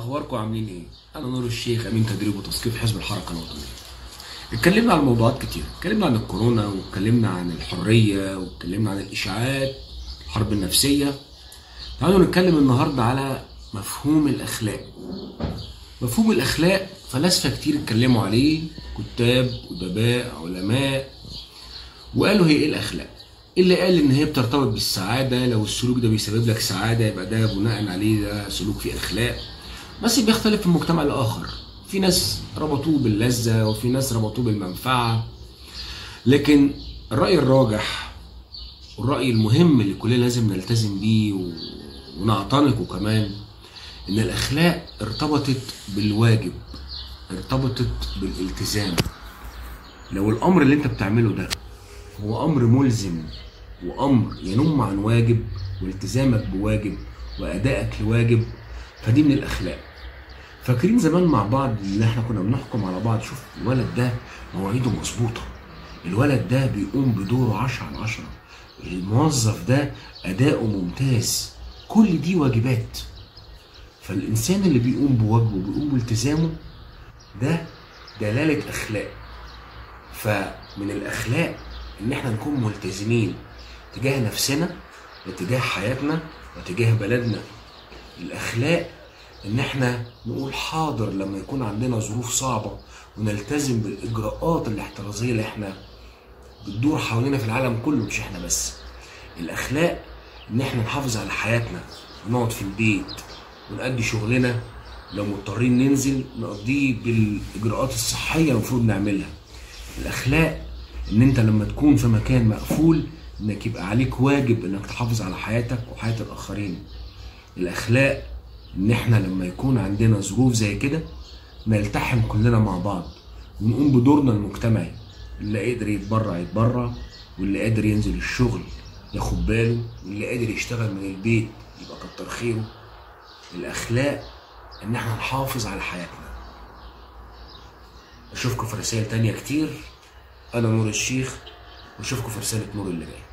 اخباركم عاملين ايه انا نور الشيخ امين تدريب وتثقيف حزب الحركه الوطنيه اتكلمنا عن موضوعات كتير اتكلمنا عن الكورونا واتكلمنا عن الحريه واتكلمنا عن الاشاعات الحرب النفسيه تعالوا نتكلم النهارده على مفهوم الاخلاق مفهوم الاخلاق فلاسفه كتير اتكلموا عليه كتاب ادباء علماء وقالوا هي ايه الاخلاق اللي قال ان هي بترتبط بالسعاده لو السلوك ده بيسبب لك سعاده يبقى ده بناء عليه ده سلوك فيه اخلاق بس بيختلف في المجتمع الاخر في ناس ربطوه باللذه وفي ناس ربطوه بالمنفعه لكن الراي الراجح والراي المهم اللي كلنا لازم نلتزم بيه و- ونعتنقه كمان ان الاخلاق ارتبطت بالواجب ارتبطت بالالتزام لو الامر اللي انت بتعمله ده هو امر ملزم وامر ينم عن واجب والتزامك بواجب وادائك لواجب فدي من الاخلاق فاكرين زمان مع بعض ان احنا كنا بنحكم على بعض شوف الولد ده مواعيده مظبوطه الولد ده بيقوم بدوره عشرة على عشرة الموظف ده أداؤه ممتاز كل دي واجبات فالإنسان اللي بيقوم بواجبه وبيقوم بالتزامه ده دلالة أخلاق فمن الأخلاق إن إحنا نكون ملتزمين تجاه نفسنا وتجاه حياتنا وتجاه بلدنا الأخلاق إن إحنا نقول حاضر لما يكون عندنا ظروف صعبة ونلتزم بالإجراءات الاحترازية اللي إحنا بتدور حوالينا في العالم كله مش إحنا بس الأخلاق إن إحنا نحافظ على حياتنا ونقعد في البيت ونأدي شغلنا لو مضطرين ننزل نقضيه بالإجراءات الصحية المفروض نعملها الأخلاق إن أنت لما تكون في مكان مقفول إنك يبقى عليك واجب إنك تحافظ على حياتك وحياة الآخرين الأخلاق إن إحنا لما يكون عندنا ظروف زي كده نلتحم كلنا مع بعض ونقوم بدورنا المجتمعي اللي قادر يتبرع يتبرع واللي قادر ينزل الشغل ياخد باله واللي قادر يشتغل من البيت يبقى كتر خيره الأخلاق إن إحنا نحافظ على حياتنا أشوفكم في رسائل تانية كتير أنا نور الشيخ وأشوفكم في رسالة نور اللي جاي